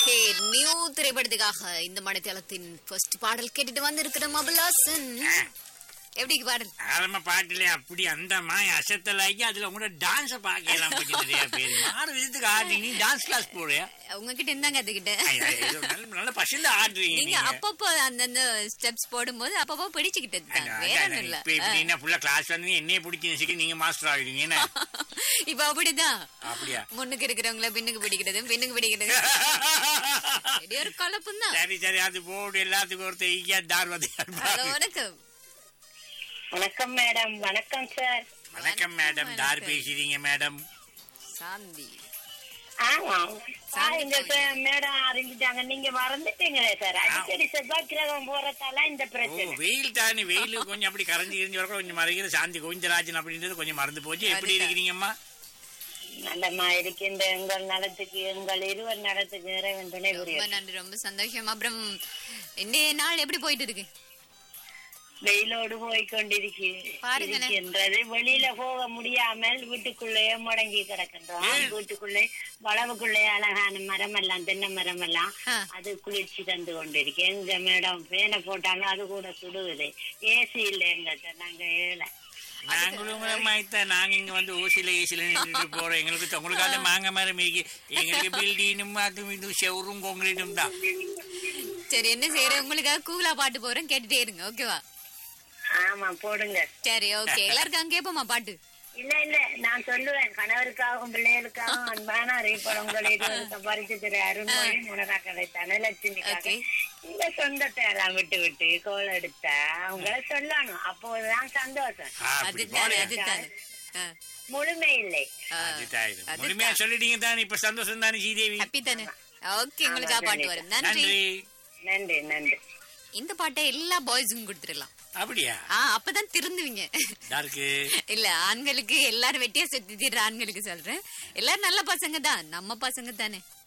Okay new திரைப்படத்துக்காக இந்த மணித்தளத்தின் first பாடல் கேட்டுட்டு வந்திருக்கிறோம் அபுலாசன் எப்படி இருக்கு பாடல் ஆரம்ப பாட்டுல அப்படி அந்த மாய அசத்தலாக்கி அதுல உங்களோட டான்ஸ பாக்கலாம் பத்தி நிறைய பேர் மாறு விதத்துக்கு ஆடுறீங்க நீ டான்ஸ் கிளாஸ் போறியா உங்ககிட்ட இருந்தாங்க அதுகிட்ட ஐயா, ஏதோ நல்ல நல்ல பசங்க ஆடுறீங்க நீங்க நீங்க அப்பப்போ அந்தந்த ஸ்டெப்ஸ் போடும்போது அப்பப்போ பிடிச்சுக்கிட்டது தான் அதான், வேற அதான், ஒண்ணும் இல்ல இப்ப இப்படி என்ன ஃபுல்லா கிளாஸ் வந்து என்னைய பிடிச்சி நினைச்சு நீங்க மாஸ்டர் ஆகிடுங்க என்ன இப்ப அப்படிதான் அப்படியா முன்னுக்கு இருக்கிறவங்கள பின்னுக்கு பிடிக்கிறது பின்னுக்கு பிடிக்கிறது இது ஒரு கலப்பும் தான் சரி சரி அது போடு எல்லாத்துக்கும் ஒருத்தர் ஈக்கியா தார் ஹலோ வணக்கம் வணக்கம் மேடம் வணக்கம் சார் வணக்கம் மேடம் தார் பேசுறீங்க மேடம் சாந்தி ஆமா சாந்தி இந்த ச- மேடம் அறிஞ்சிட்டாங்க நீங்க மறந்துட்டீங்களே சார் அடிக்கடி செவ்வாய் கிரகம் போறதால இந்த ஓ பிரச்சனை வெயில் தானே வெயில் கொஞ்சம் அப்படி கரைஞ்சி கிரிஞ்சு வர கொஞ்சம் மறைகிற சாந்தி கோவிந்தராஜன் அப்படின்றது கொஞ்சம் மறந்து போச்சு எப்படி அதுதான். இருக்கிறீங்கம்மா நல்லமா இருக்கின்ற எங்கள் நலத்துக்கு எங்கள் இருவர் நலத்துக்கு இறைவன் துணை ரொம்ப புரியும் நன்றி ரொம்ப சந்தோஷம் அப்புறம் இன்றைய நாள் எப்படி போயிட்டு இருக்கு வெயிலோடு போய் கொண்டிருக்கு பாருங்களேன். இருக்கின்றது வெளியில போக முடியாமல் வீட்டுக்குள்ளேயே முடங்கி கிடக்கின்றோம் ஏன்? வீட்டுக்குள்ளே வளவுக்குள்ளே அழகான மரம் எல்லாம் தென்னை மரம் எல்லாம் ஆ. அது குளிர்ச்சி தந்து கொண்டிருக்கு எங்க மேடம் பேனை போட்டாலும் அது கூட சுடுகுது ஏசி இல்ல எங்க நாங்க ஏழை நாங்களும் மாய்த்த நாங்க இங்க வந்து ஓசில ஏசில நின்றுட்டு போறோம் எங்களுக்கு த- உங்களுக்காக மாங்க மரம் இருக்கு எங்களுக்கு பில்டிங்கும் அதுவும் இதுவும் செவரும் கொங்கிரீட்டும் தான் சரி என்ன செய்யற உங்களுக்காக கூலா பாட்டு போறேன் கேட்டுட்டே இருங்க ஓகேவா ஆமா போடுங்க சரி ஓகே எல்லாருக்கும் கேப்போமா பாட்டு இல்ல இல்ல நான் சொல்லுவேன் கணவருக்காகவும் பிள்ளைகளுக்காகவும் அன்பான அறிவிப்படங்கள் இருவருக்கு பரிசு திரு அருண்மொழி முனராக்கடை தனலட்சுமிக்காக Okay. இந்த சொந்தத்தை எல்லாம் விட்டு விட்டு கோல் எடுத்தா அவங்கள சொல்லணும் அப்போதுதான் சந்தோஷம் ஆ, அப்படி அதுதானே போடுங்க. அதுதானே ஆ, முழுமை இல்லை ஆ. அதுதான் இது. அதுதான். முழுமையா சொல்லிட்டீங்க தானே இப்ப சந்தோஷம் தானே ஸ்ரீதேவி ஹாப்பி தானே ஓகே உங்களுக்காக பாட்டு வரும் நன்றி நன்றி நன்றி நன்றி இந்த பாட்டை எல்லா பாய்ஸுக்கும் கொடுத்துடலாம் அப்படியா ஆ அப்பதான் திருந்துவீங்க யாருக்கு இல்ல ஆண்களுக்கு எல்லாரும் வெட்டியா சுத்தி தீர்ற ஆண்களுக்கு சொல்றேன் எல்லாரும் நல்ல பசங்க தான் நம்ம பசங்க தானே